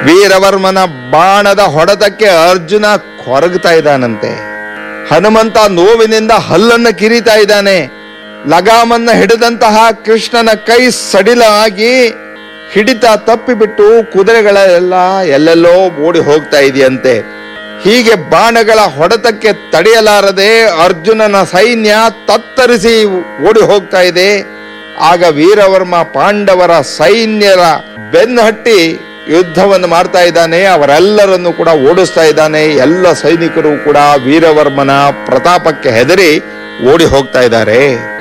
ವೀರವರ್ಮನ ಬಾಣದ ಹೊಡೆತಕ್ಕೆ ಅರ್ಜುನ ಕೊರಗ್ತಾ ಇದ್ದಾನಂತೆ ಹನುಮಂತ ನೋವಿನಿಂದ ಹಲ್ಲನ್ನ ಕಿರಿತಾ ಇದ್ದಾನೆ ಲಗಾಮನ್ನ ಹಿಡಿದಂತಹ ಕೃಷ್ಣನ ಕೈ ಸಡಿಲ ಆಗಿ ಹಿಡಿತ ತಪ್ಪಿಬಿಟ್ಟು ಕುದುರೆಗಳೆಲ್ಲ ಎಲ್ಲೆಲ್ಲೋ ಓಡಿ ಹೋಗ್ತಾ ಇದೆಯಂತೆ ಹೀಗೆ ಬಾಣಗಳ ಹೊಡೆತಕ್ಕೆ ತಡೆಯಲಾರದೆ ಅರ್ಜುನನ ಸೈನ್ಯ ತತ್ತರಿಸಿ ಓಡಿ ಹೋಗ್ತಾ ಇದೆ ಆಗ ವೀರವರ್ಮ ಪಾಂಡವರ ಸೈನ್ಯರ ಬೆನ್ನಹಟ್ಟಿ ಯುದ್ಧವನ್ನು ಮಾಡ್ತಾ ಇದ್ದಾನೆ ಅವರೆಲ್ಲರನ್ನು ಕೂಡ ಓಡಿಸ್ತಾ ಇದ್ದಾನೆ ಎಲ್ಲ ಸೈನಿಕರು ಕೂಡ ವೀರವರ್ಮನ ಪ್ರತಾಪಕ್ಕೆ ಹೆದರಿ ಓಡಿ ಹೋಗ್ತಾ ಇದ್ದಾರೆ